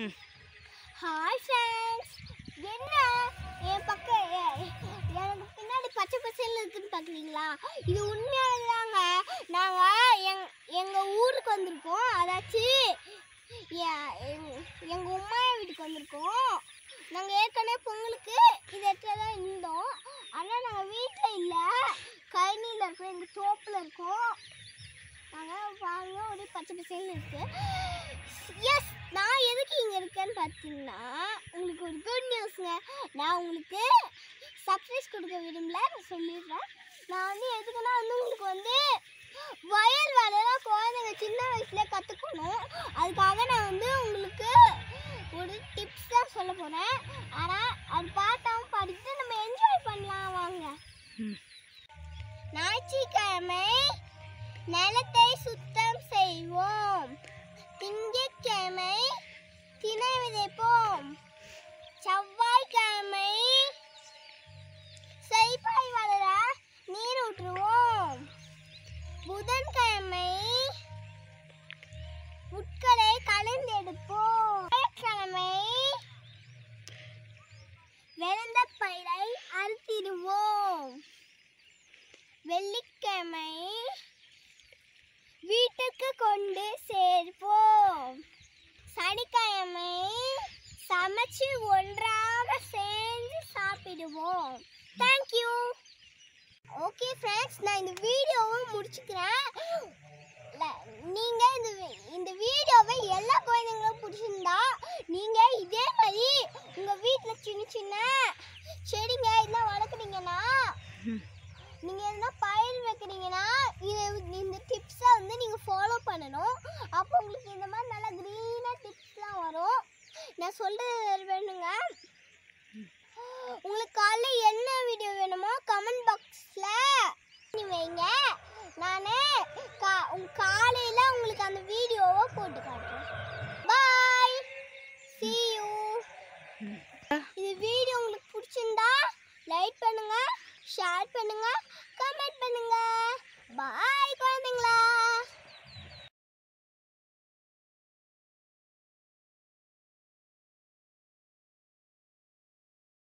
ம் hi friends என்ன என் பக்கம் எ- எனக்கு பின்னாடி பச்சை பசேல்னு இருக்குன்னு பார்க்குறீங்களா இது உண்மையானதாங்க நாங்கள் எங் எங்கள் ஊருக்கு வந்திருக்கோம் அதாச்சும் எங்கள் உமா வீட்டுக்கு வந்திருக்கோம் நாங்கள் ஏற்கனவே பொங்கலுக்கு இந்த இடத்துல தான் இருந்தோம் ஆனால் நாங்கள் வீட்டில் இல்லை கழனியில் இருக்கோம் எங்கள் தோப்பில் இருக்கோம் நாங்கள் பாருங்க ஒரே பச்சை பசேல்னு இருக்கு எஸ் நான் எதுக்கு இங்கே இருக்கேன்னு பார்த்தீங்கன்னா உங்களுக்கு ஒரு குட் நியூஸ்ங்க நான் உங்களுக்கு சர்ப்ரைஸ் கொடுக்க விரும்பல நான் சொல்லிடுறேன் நான் வந்து எதுக்குன்னா வந்து உங்களுக்கு வந்து வயல் வேலைலாம் குழந்தைங்க சின்ன வயசுல கற்றுக்கணும் அதுக்காக நான் வந்து உங்களுக்கு ஒரு டிப்ஸ் தான் சொல்ல போகிறேன் ஆனால் அது பார்த்தாவும் படித்து நம்ம என்ஜாய் பண்ணலாம் வாங்க ம் ஞாயிற்றுக்கிழமை நிலத்தை சுத்தம் செய்வோம் திங்கட்கிழமை திணை விதைப்போம் செவ்வாய்க்கிழமை செழிப்பாய் வளர நீர் ஊற்றுவோம் புதன்கிழமை முட்களை கலந்தெடுப்போம் கிழமை விளைந்த பயிரை அறுத்திடுவோம் வெள்ளிக்கிழமை வீட்டுக்கு கொண்டு சேர்ப்போம் சனிக்கிழமை சமைச்சு ஒன்றாக சேர்ந்து சாப்பிடுவோம் தேங்க்யூ ஓகே ஃப்ரெண்ட்ஸ் நான் இந்த வீடியோவை முடிச்சுக்கிறேன் ல- நீங்க இந்த வி- இந்த வீடியோவை எல்லா குழந்தைங்களும் பிடிச்சிருந்தா நீங்க இதே மாதிரி உங்க வீட்ல சின்ன சின்ன செடிங்க இதெல்லாம் வளர்க்குறீங்கன்னா ம் நீங்க எதனா பயிர் வைக்கிறீங்கன்னா இது இந்த டிப்ஸை வந்து நீங்க ஃபாலோ பண்ணணும் அப்போ உங்களுக்கு இந்த மாதிரி நல்லா க்ரீனா டிப்ஸ்லாம் வரும் நான் சொல்றது வேணுங்க உங்களுக்கு காலைல என்ன வீடியோ வேணுமோ கமெண்ட் பாக்ஸ்ல வைங்க நான் கா காலையில் உங்களுக்கு அந்த வீடியோவை போட்டுக்கிறேன்